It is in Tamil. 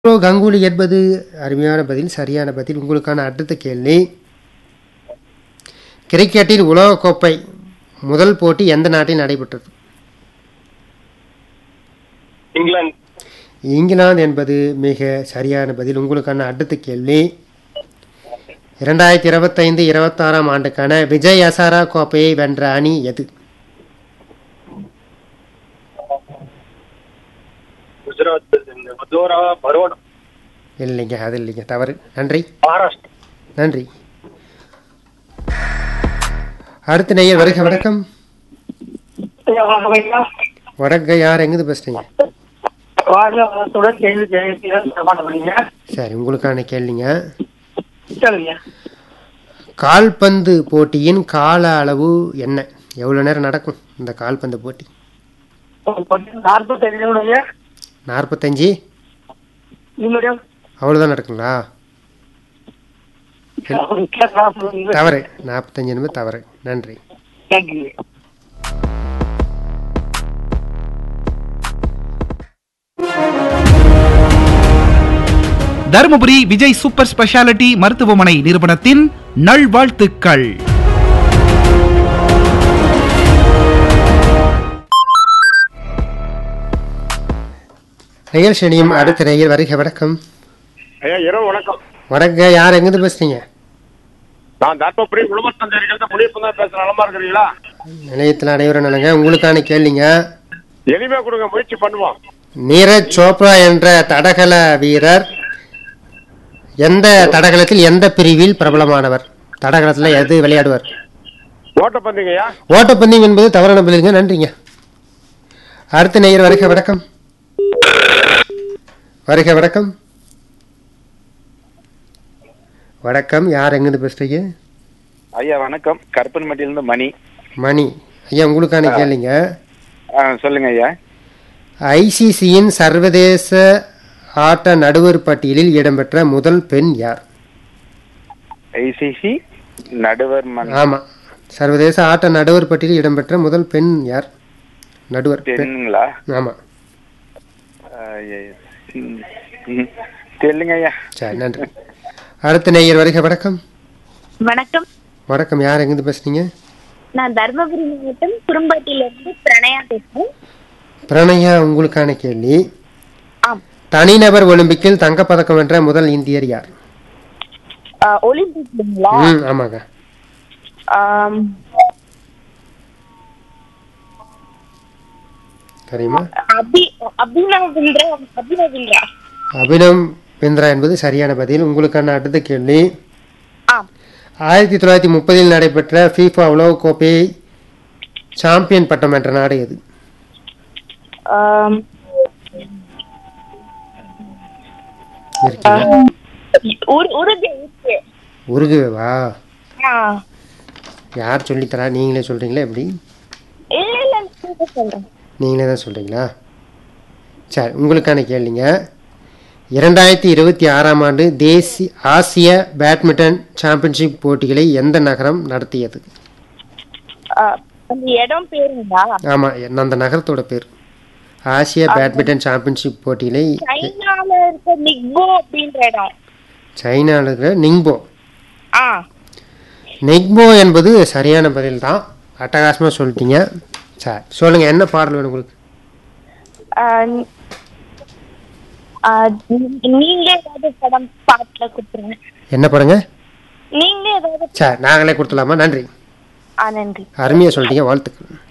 சௌரவ் கங்குலி என்பது அருமையான பதில் சரியான பதில் உங்களுக்கான அடுத்த கேள்வி கிரிக்கெட்டில் உலகக்கோப்பை முதல் போட்டி எந்த நாட்டில் நடைபெற்றது இங்கிலாந்து இங்கிலாந்து என்பது மிக சரியான பதில் உங்களுக்கான அடுத்த கேள்வி இரண்டாயிரத்தி இருபத்தைந்து இருபத்தாறாம் ஆண்டுக்கான விஜய் ஹசாரா கோப்பையை வென்ற அணி எது குஜராத் இந்த மதோரா பரோடா இல்லைங்க அது இல்லைங்க தவறு நன்றி மகாராஷ்டிரா நன்றி அடுத்த நேயர் வருக வணக்கம் ஐயா, வணக்கம் ஐயா. வணக்கம் யார் எங்கிருந்து பேசுறீங்க வாழ்க வளத்துடன் கேள்வி கேட்கிறேன் சமாளம் பண்ணீங்க சரி உங்களுக்கான கேள்விங்க சரிங்க கால்பந்து போட்டியின் கால அளவு என்ன எவ்வளோ நேரம் நடக்கும் இந்த கால்பந்து போட்டி நாற்பத்தி ஐந்து நாற்பத்தஞ்சு நிமிடம் அவ்வளோதான் நடக்குங்களா தவறு நாற்பத்தஞ்சு நிமிடம் தவறு நன்றி thank you Dharmapuri Vijay super speciality மருத்துவமனை நிறுவனத்தின் நல்வாழ்த்துக்கள் நிகழ்ச்சியும் அடுத்த நேயர் வருக வணக்கம் ஐயா இரவு வணக்கம் வணக்கம் யார் எங்கிருந்து பேசுறீங்க நான் தர்மபுரி குடும்பத்தஞ்சரிகள் தான் முடிவு தான் பேசுறேன் நலமா இருக்கிறீங்களா நிலையத்தில் அனைவரும் நலங்க உங்களுக்கான கேள்விங்க எளிமையா கொடுங்க முயற்சி பண்ணுவோம் நீரஜ் சோப்ரா என்ற தடகள வீரர் எந்த தடகளத்தில் எந்த பிரிவில் பிரபலமானவர் தடகளத்தில் எது விளையாடுவார் ஓட்டப்பந்தீங்க ஐயா ஓட்டப்பந்தயம் என்பது தவறான பதிலுங்க நன்றிங்க அடுத்த நேயர் வருக வணக்கம் வருக வணக்கம் வணக்கம் யார் எங்கிருந்து பேசுறீங்க ஐயா வணக்கம் கருப்பன்மட்டியிலிருந்து மணி மணி ஐயா உங்களுக்கான கேள்விங்க ஆ, சொல்லுங்க ஐயா ஐசிசியின் சர்வதேச ஆட்ட நடுவர் பட்டியலில் இடம்பெற்ற முதல் பெண் யார் ஐசிசி நடுவர் மன் ஆமா சர்வதேச ஆட்ட நடுவர் பட்டியலில் இடம்பெற்ற முதல் பெண் யார் நடுவர் பெண் பெண்ணுங்களா ஆமா ஆ, ஐயா. ம், ம். தெரியலங்க ஐயா சரி நன்றி அடுத்த நேயர் வருக வணக்கம் வணக்கம் வணக்கம் யார் எங்கிருந்து பேசுறீங்க நான் தர்மபுரி மாவட்டம் குறும்பாட்டியிலிருந்து பிரணயா பேசுறேன் பிரணயா உங்களுக்கான கேள்வி ஆம் தனிநபர் ஒலிம்பிக்கில் தங்கப்பதக்கம் வென்ற முதல் இந்தியர் யார் ஆஹ் ஒலிம்பிக்ங்களா ம் ஆமாங்க ஆம், தெரியுமா அபி அபினவ் பிந்த்ரா அபினவ் பிந்த்ரா அபினவ் பிந்த்ரா என்பது சரியான பதில் உங்களுக்கான அடுத்த கேள்வி ஆம் ஆயிரத்தி தொள்ளாயிரத்தி முப்பதில் நடைபெற்ற ஃபீஃபா உலகக் கோப்பையை சாம்பியன் பட்டம் வென்ற நாடு எது ஆம், இருக்கீங்க உரு- உருது உருது. உருகுவேவா ஆ. யார் சொல்லித்தரா நீங்களே சொல்றீங்களா எப்படி இல்ல இல்ல நீங்க சொல்றேன் நீங்களே தான் சொல்றீங்களா சரி உங்களுக்கான கேள்விங்க இரண்டாயிரத்தி இருபத்தி ஆறாம் ஆண்டு தேசிய ஆசிய பேட்மிண்டன் சாம்பியன்ஷிப் போட்டிகளை எந்த நகரம் நடத்தியது ஆஹ் அந்த இடம் பேருங்களா ஆமாம் அந்த நகரத்தோட பேர் ஆசிய பேட்மிண்டன் சாம்பியன்ஷிப் போட்டிகளை சைனால இருக்க நிக்போ அப்படின்ற இடம் சைனாவில் இருக்கிற நிங்போ ஆ நிக்போ என்பது சரியான பதில் தான் அட்டகாசமாக சொல்லிட்டீங்க சரி சொல்லுங்கள் என்ன பாடல் வேணும் உங்களுக்கு ஆஹ் ஆஹ் நீங்களே ஏதாவது படம் பாட்டுல கொடுத்துருங்க என்ன படங்க நீங்களே ஏதாவது சரி நாங்களே கொடுத்துலாமா நன்றி ஆ நன்றி அருமையாக சொல்லிட்டீங்க வாழ்த்துக்கள்